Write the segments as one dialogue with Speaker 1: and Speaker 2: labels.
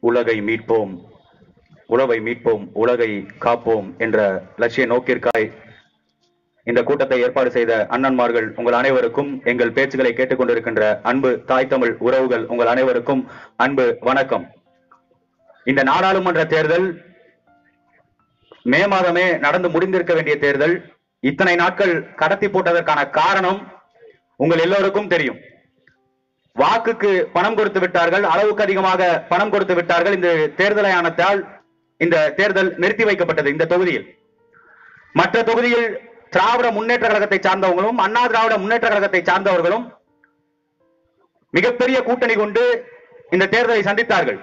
Speaker 1: உலகை மீட்போம் உழவை மீட்போம் உலகை காப்போம் என்ற லட்சிய நோக்கிற்காய் இந்த கூட்டத்தை ஏற்பாடு செய்த அண்ணன்மார்கள் உங்கள் அனைவருக்கும் எங்கள் பேச்சுகளை கேட்டுக்கொண்டிருக்கின்ற அன்பு தாய் தமிழ் உறவுகள் உங்கள் அனைவருக்கும் அன்பு வணக்கம் இந்த நாடாளுமன்ற தேர்தல் மே மாதமே நடந்து முடிந்திருக்க வேண்டிய தேர்தல் இத்தனை நாட்கள் கடத்தி போட்டதற்கான காரணம் உங்கள் எல்லோருக்கும் தெரியும் வாக்குக்கு பணம் கொடுத்து விட்டார்கள் அளவுக்கு அதிகமாக பணம் கொடுத்து விட்டார்கள் இந்த தேர்தல் ஆணையத்தால் இந்த தேர்தல் நிறுத்தி வைக்கப்பட்டது இந்த தொகுதியில் மற்ற தொகுதியில் திராவிட முன்னேற்ற கழகத்தை சார்ந்தவங்களும் அண்ணா திராவிட முன்னேற்ற கழகத்தை சார்ந்தவர்களும் மிகப்பெரிய கூட்டணி கொண்டு இந்த தேர்தலை சந்தித்தார்கள்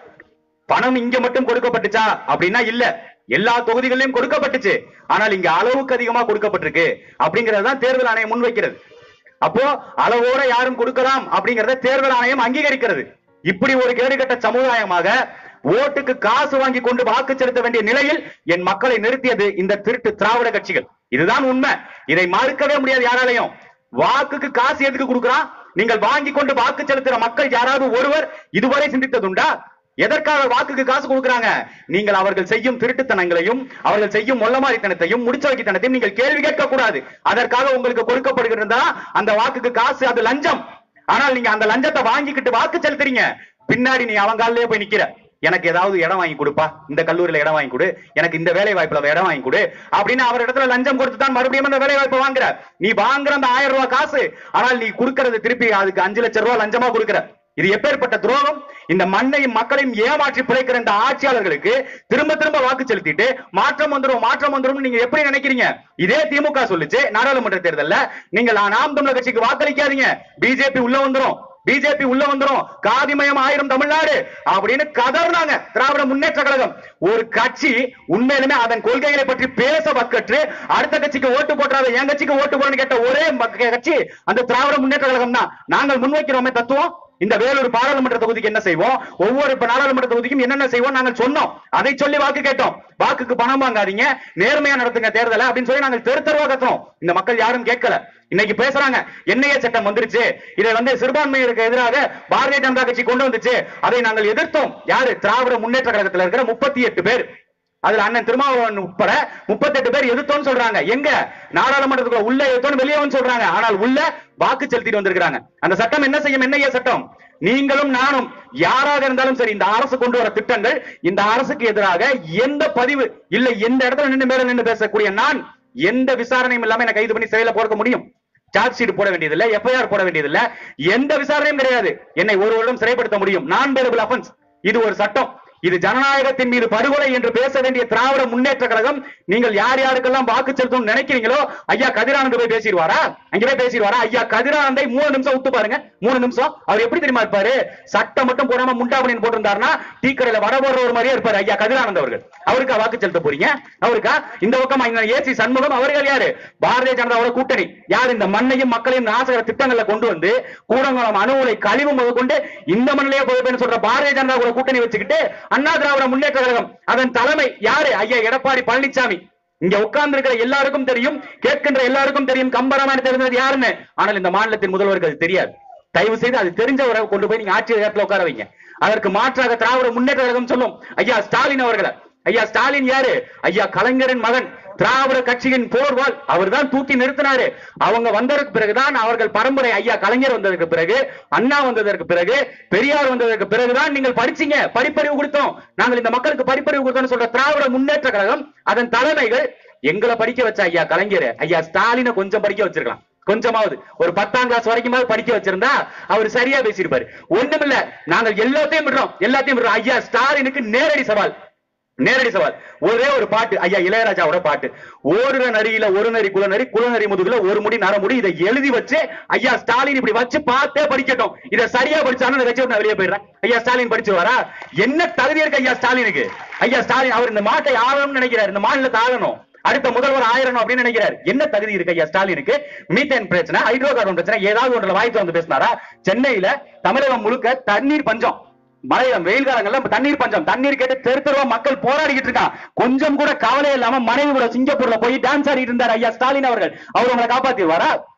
Speaker 1: பணம் இங்க மட்டும் கொடுக்கப்பட்டுச்சா அப்படின்னா இல்ல எல்லா தொகுதிகளிலும் கொடுக்கப்பட்டுச்சு ஆனால் இங்க அளவுக்கு அதிகமா கொடுக்கப்பட்டிருக்கு அப்படிங்கறதுதான் தேர்தல் ஆணையம் முன்வைக்கிறது அப்போ அளவோட யாரும் கொடுக்கலாம் அப்படிங்கறத தேர்தல் ஆணையம் அங்கீகரிக்கிறது இப்படி ஒரு கேடுகட்ட சமுதாயமாக ஓட்டுக்கு காசு வாங்கி கொண்டு வாக்கு செலுத்த வேண்டிய நிலையில் என் மக்களை நிறுத்தியது இந்த திருட்டு திராவிட கட்சிகள் இதுதான் உண்மை இதை மறுக்கவே முடியாது யாராலையும் வாக்குக்கு காசு எதுக்கு கொடுக்குறான் நீங்கள் வாங்கி கொண்டு வாக்கு செலுத்துற மக்கள் யாராவது ஒருவர் இதுவரை சிந்தித்ததுண்டா எதற்காக வாக்குக்கு காசு கொடுக்குறாங்க நீங்கள் அவர்கள் செய்யும் திருட்டுத்தனங்களையும் அவர்கள் செய்யும் மொல்லமாரித்தனத்தையும் முடிச்ச வைக்கத்தனத்தையும் நீங்கள் கேள்வி கேட்க கூடாது அதற்காக உங்களுக்கு கொடுக்கப்படுகிறதா அந்த வாக்குக்கு காசு அது லஞ்சம் ஆனால் நீங்க அந்த லஞ்சத்தை வாங்கிக்கிட்டு வாக்கு செலுத்துறீங்க பின்னாடி நீ அவங்க காலிலேயே போய் நிக்கிற எனக்கு ஏதாவது இடம் வாங்கி கொடுப்பா இந்த கல்லூரியில இடம் வாங்கி கொடு எனக்கு இந்த வேலை வாய்ப்புல இடம் வாங்கி கொடு அப்படின்னு அவர் இடத்துல லஞ்சம் கொடுத்து தான் மறுபடியும் அந்த வேலை வாய்ப்பை வாங்குற நீ வாங்குற அந்த ஆயிரம் ரூபாய் காசு ஆனால் நீ கொடுக்கறது திருப்பி அதுக்கு அஞ்சு லட்சம் ரூபாய் லஞ்சமா கொடுக்குற இது எப்பேற்பட்ட துரோகம் இந்த மண்ணையும் மக்களையும் ஏமாற்றி பிழைக்கிற இந்த ஆட்சியாளர்களுக்கு திரும்ப திரும்ப வாக்கு செலுத்திட்டு மாற்றம் வந்துரும் மாற்றம் வந்துரும் நீங்க எப்படி நினைக்கிறீங்க இதே திமுக சொல்லுச்சு நாடாளுமன்ற தேர்தல்ல நீங்கள் நாம் தமிழர் கட்சிக்கு வாக்களிக்காதீங்க பிஜேபி உள்ள வந்துரும் பிஜேபி உள்ள வந்துரும் காதிமயம் ஆயிரம் தமிழ்நாடு அப்படின்னு கதறினாங்க திராவிட முன்னேற்ற கழகம் ஒரு கட்சி உண்மையிலுமே அதன் கொள்கைகளை பற்றி பேச வக்கற்று அடுத்த கட்சிக்கு ஓட்டு போட்டாத என் கட்சிக்கு ஓட்டு போடணும்னு கேட்ட ஒரே மக்க- கட்சி அந்த திராவிட முன்னேற்ற கழகம் தான் நாங்கள் முன்வைக்கிறோமே தத்துவம் இந்த வேலூர் பாராளுமன்ற தொகுதிக்கு என்ன செய்வோம் ஒவ்வொரு இப்ப நாடாளுமன்ற தொகுதிக்கும் என்னென்ன செய்வோம் நாங்கள் சொன்னோம் அதை சொல்லி வாக்கு கேட்டோம் வாக்குக்கு பணம் வாங்காதீங்க நேர்மையா நடத்துங்க தேர்தலை அப்படின்னு சொல்லி நாங்கள் தெரு தெருவா கத்துறோம் இந்த மக்கள் யாரும் கேட்கல இன்னைக்கு பேசுறாங்க என்ஐஏ சட்டம் வந்துருச்சு இதை வந்து சிறுபான்மையினருக்கு எதிராக பாரதிய ஜனதா கட்சி கொண்டு வந்துச்சு அதை நாங்கள் எதிர்த்தோம் யாரு திராவிட முன்னேற்ற கழகத்துல இருக்கிற முப்பத்தி எட்டு பேர் அதுல அண்ணன் திருமாவளவன் உட்பட முப்பத்தெட்டு பேர் எதிர்த்தோன்னு சொல்றாங்க எங்க நாடாளுமன்றத்துக்குள்ள உள்ள எதிர்த்தோன்னு வெளியே வந்து சொல்றாங்க ஆனால் உள்ள வாக்கு செலுத்திட்டு வந்திருக்காங்க அந்த சட்டம் என்ன செய்யும் என்னைய சட்டம் நீங்களும் நானும் யாராக இருந்தாலும் சரி இந்த அரசு கொண்டு வர திட்டங்கள் இந்த அரசுக்கு எதிராக எந்த பதிவு இல்ல எந்த இடத்துல நின்று மேல நின்று பேசக்கூடிய நான் எந்த விசாரணையும் இல்லாம என்ன கைது பண்ணி சிறையில போட முடியும் சார்ஜ் ஷீட் போட வேண்டியதில்லை எஃப்ஐஆர் போட வேண்டியதில்லை எந்த விசாரணையும் கிடையாது என்னை ஒரு வருடம் சிறைப்படுத்த முடியும் நான் பேரபிள் அஃபென்ஸ் இது ஒரு சட்டம் இது ஜனநாயகத்தின் மீது படுகொலை என்று பேச வேண்டிய திராவிட முன்னேற்ற கழகம் நீங்கள் யார் யாருக்கெல்லாம் வாக்கு செலுத்தணும்னு நினைக்கிறீங்களோ ஐயா கதிரானந்த் போய் பேசிடுவாரா அங்க போய் பேசிடுவாரா ஐயா கதிரானந்தை மூணு நிமிஷம் விட்டு பாருங்க மூணு நிமிஷம் அவர் எப்படி தெரியுமா இருப்பாரு சட்டம் மட்டும் போடாம முண்டாபணின்னு போட்டிருந்தாருன்னா டீ கடையில வட போடுற ஒரு மாதிரியே இருப்பாரு ஐயா கதிரானந்த் அவர்கள் அவருக்கா வாக்கு செலுத்த போறீங்க அவருக்கா இந்த பக்கம் ஏசி சண்முகம் அவர்கள் யாரு பாரதிய ஜனதாவோட கூட்டணி யார் இந்த மண்ணையும் மக்களையும் நாசகர திட்டங்களை கொண்டு வந்து கூடங்குளம் அணு உலை கழிவு முதல் கொண்டு இந்த மண்ணிலேயே போய் சொல்ற பாரதிய ஜனதா கூட கூட்டணி வச்சுக்கிட்டு அண்ணா திராவிட முன்னேற்ற கழகம் அதன் தலைமை யாரு ஐயா எடப்பாடி பழனிசாமி இங்க உட்கார்ந்து இருக்கிற எல்லாருக்கும் தெரியும் கேட்கின்ற எல்லாருக்கும் தெரியும் கம்பராமாயணம் தெரிந்தது யாருன்னு ஆனால் இந்த மாநிலத்தின் முதல்வருக்கு அது தெரியாது தயவு செய்து அது தெரிஞ்சவரை கொண்டு போய் நீங்க ஆட்சி இடத்துல உட்கார வைங்க அதற்கு மாற்றாக திராவிட முன்னேற்ற கழகம் சொல்லும் ஐயா ஸ்டாலின் அவர்களை ஐயா ஸ்டாலின் யாரு ஐயா கலைஞரின் மகன் திராவிட கட்சியின் போர்வால் அவர் தான் தூக்கி நிறுத்தினாரு அவங்க வந்ததற்கு பிறகுதான் அவர்கள் பரம்பரை ஐயா கலைஞர் வந்ததற்கு பிறகு அண்ணா வந்ததற்கு பிறகு பெரியார் வந்ததற்கு பிறகுதான் நீங்கள் படிச்சீங்க படிப்பறிவு கொடுத்தோம் நாங்கள் இந்த மக்களுக்கு படிப்பறிவு கொடுத்தோம்னு சொல்ற திராவிட முன்னேற்ற கழகம் அதன் தலைமைகள் எங்களை படிக்க வச்ச ஐயா கலைஞர் ஐயா ஸ்டாலினை கொஞ்சம் படிக்க வச்சிருக்கலாம் கொஞ்சமாவது ஒரு பத்தாம் கிளாஸ் வரைக்குமாவது படிக்க வச்சிருந்தா அவர் சரியா பேசியிருப்பாரு ஒண்ணுமில்ல நாங்கள் எல்லாத்தையும் விடுறோம் எல்லாத்தையும் விடுறோம் ஐயா ஸ்டாலினுக்கு நேரடி சவால் நேரடி சவால் ஒரே ஒரு பாட்டு ஐயா இளையராஜாவோட பாட்டு ஒரு நரியில ஒரு நரி குலநரி குலநரி முதுகுல ஒரு முடி நரமுடி இதை எழுதி வச்சு ஐயா ஸ்டாலின் இப்படி வச்சு பார்த்தே படிக்கட்டும் இதை சரியா படிச்சாலும் இதை வச்சு நான் வெளியே போயிடுறேன் ஐயா ஸ்டாலின் படிச்சு வரா என்ன தகுதி இருக்கு ஐயா ஸ்டாலினுக்கு ஐயா ஸ்டாலின் அவர் இந்த மாட்டை ஆகணும்னு நினைக்கிறார் இந்த மாநிலத்தை ஆகணும் அடுத்த முதல்வர் ஆயிரணும் அப்படின்னு நினைக்கிறார் என்ன தகுதி இருக்கு ஐயா ஸ்டாலினுக்கு மீத்தேன் பிரச்சனை ஹைட்ரோ கார்பன் பிரச்சனை ஏதாவது ஒன்றுல வாய்ப்பு வந்து பேசினாரா சென்னையில தமிழகம் முழுக்க தண்ணீர் பஞ்சம் மழை வெயில் காலங்கள்ல இப்ப தண்ணீர் பஞ்சம் தண்ணீர் கேட்டு தெரு தெருவா மக்கள் போராடிக்கிட்டு இருக்கான் கொஞ்சம் கூட கவலை இல்லாம மனைவி கூட சிங்கப்பூர்ல போய் டான்ஸ் ஆடிட்டு இருந்தார் ஐயா ஸ்டாலின் அவர்கள் அவர் உங்களை காப்பாத்திடுவாரா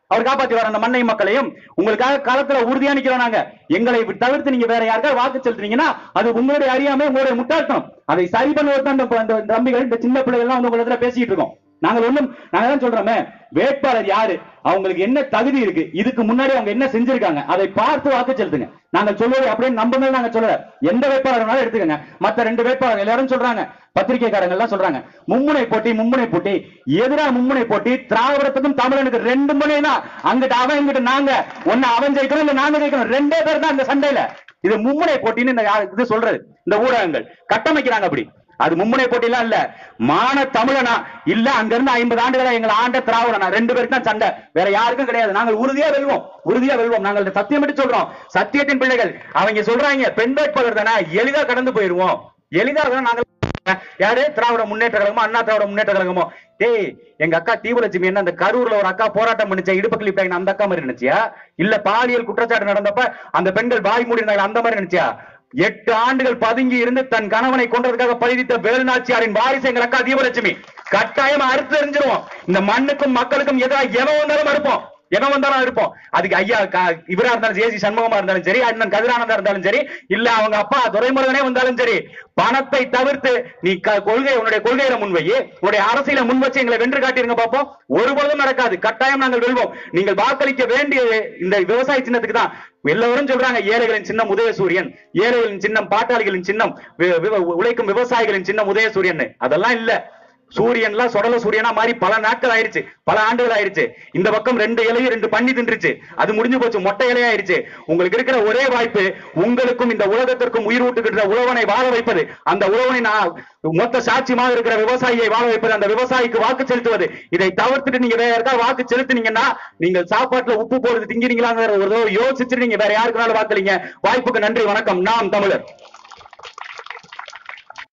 Speaker 1: அவர் காப்பாத்தி வர அந்த மண்ணையும் மக்களையும் உங்களுக்காக களத்துல உறுதியா நிக்கிறோம் நாங்க எங்களை தவிர்த்து நீங்க வேற யாருக்காவது வாக்கு செலுத்துறீங்கன்னா அது உங்களுடைய அறியாமை உங்களுடைய முட்டாள்தனம் அதை சரி பண்ணுவது தான் இந்த- இந்த தம்பிகள் இந்த சின்ன பிள்ளைகள் எல்லாம் வந்து உங்களிடத்துல பேசிட்டு இருக்கோம் நாங்கள் ஒண்ணும் நாங்க தான் சொல்றோமே வேட்பாளர் யாரு அவங்களுக்கு என்ன தகுதி இருக்கு இதுக்கு முன்னாடி அவங்க என்ன செஞ்சிருக்காங்க அதை பார்த்து வாக்கு செலுத்துங்க நாங்கள் சொல்வது அப்படியே நம்புங்க நாங்க சொல்லல எந்த வேட்பாளர் வேணாலும் எடுத்துக்கங்க மத்த ரெண்டு வேட்பாளர் எல்லாரும் சொல்றாங்க பத்திரிகைக்காரங்க எல்லாம் சொல்றாங்க மும்முனை போட்டி மும்முனை போட்டி எதிரா மும்முனை போட்டி திராவிடத்துக்கும் தமிழனுக்கு ரெண்டு முனை தான் அங்கிட்ட அவன் இங்கிட்ட நாங்க ஒன்னு அவன் ஜெயிக்கணும் இல்ல நாங்க ஜெயிக்கணும் ரெண்டே பேர் தான் இந்த சண்டையில இது மும்முனை போட்டின்னு இந்த யா- இது சொல்றது இந்த ஊடகங்கள் கட்டமைக்கிறாங்க அப்படி அது மும்முனை போட்டிலாம் இல்ல மான தமிழனா இல்ல அங்க இருந்து ஐம்பது ஆண்டுகளா எங்களை ஆண்ட திராவிடனா ரெண்டு பேருக்கு தான் சண்டை வேற யாருக்கும் கிடையாது நாங்கள் உறுதியா வெல்வோம் உறுதியா வெல்வோம் நாங்கள் சத்தியமிட்டு சொல்றோம் சத்தியத்தின் பிள்ளைகள் அவங்க சொல்றாங்க பெண் வேட்பாளர் தானே எளிதா கடந்து போயிருவோம் எளிதா தான் நாங்கள் யாரு திராவிட முன்னேற்ற கழகமோ அண்ணா திராவிட முன்னேற்ற கழகமோ டேய் எங்க அக்கா தீபலட்சுமி என்ன அந்த கரூர்ல ஒரு அக்கா போராட்டம் பண்ணிச்சா இடுப்பு கிளிப் அந்த அக்கா மாதிரி நினைச்சியா இல்ல பாலியல் குற்றச்சாட்டு நடந்தப்ப அந்த பெண்கள் வாய் மூடி இருந்தாங்க அந்த மாதிரி நினைச்சியா எட்டு ஆண்டுகள் பதுங்கி இருந்து தன் கணவனை கொன்றதுக்காக பழித்த வேலுநாச்சியாரின் வாரிசு எங்கள் அக்கா தீபலட்சுமி கட்டாயம் அறுத்து எறிஞ்சிருவோம் இந்த மண்ணுக்கும் மக்களுக்கும் எதிராக எவன் வந்தாலும் இருப்போம் எவன் வந்தாலும் இருப்போம் அதுக்கு ஐயா க- இவரா இருந்தாலும் ஜேசி சண்முகமா இருந்தாலும் சரி அண்ணன் கதிரானந்தா இருந்தாலும் சரி இல்ல அவங்க அப்பா துரைமுருகனே வந்தாலும் சரி பணத்தை தவிர்த்து நீ க- கொள்கை உன்னுடைய கொள்கையில முன்வை உன்னுடைய அரசியல முன் வச்சு எங்களை வென்று காட்டிருங்க பாப்போம் ஒருபொழுதும் நடக்காது கட்டாயம் நாங்கள் வெல்வோம் நீங்கள் வாக்களிக்க வேண்டிய இந்த விவசாய சின்னத்துக்கு தான் எல்லோரும் சொல்றாங்க ஏழைகளின் சின்னம் உதயசூரியன் ஏழைகளின் சின்னம் பாட்டாளிகளின் சின்னம் வி- வி- உழைக்கும் விவசாயிகளின் சின்னம் உதயசூரியன் அதெல்லாம் இல்ல சூரியன்லாம் சொடல சூரியனா மாறி பல நாட்கள் ஆயிருச்சு பல ஆண்டுகள் ஆயிருச்சு இந்த பக்கம் ரெண்டு இலையும் ரெண்டு பண்ணி தின்றுச்சு அது முடிஞ்சு போச்சு மொட்டை இலையாயிருச்சு உங்களுக்கு இருக்கிற ஒரே வாய்ப்பு உங்களுக்கும் இந்த உலகத்திற்கும் உயிர் ஊட்டுகின்ற உழவனை வாழ வைப்பது அந்த உழவனை நான் மொத்த சாட்சியமாக இருக்கிற விவசாயியை வாழ வைப்பது அந்த விவசாயிக்கு வாக்கு செலுத்துவது இதை தவிர்த்துட்டு நீங்க வேற யாருக்காவது வாக்கு செலுத்துனீங்கன்னா நீங்க சாப்பாட்டுல உப்பு போடுறது திங்கிறீங்களாங்கிற ஒரு தடவை யோசிச்சுட்டு நீங்க வேற யாருக்குனாலும் வாக்களிங்க வாய்ப்புக்கு நன்றி வணக்கம் நாம் தமிழர்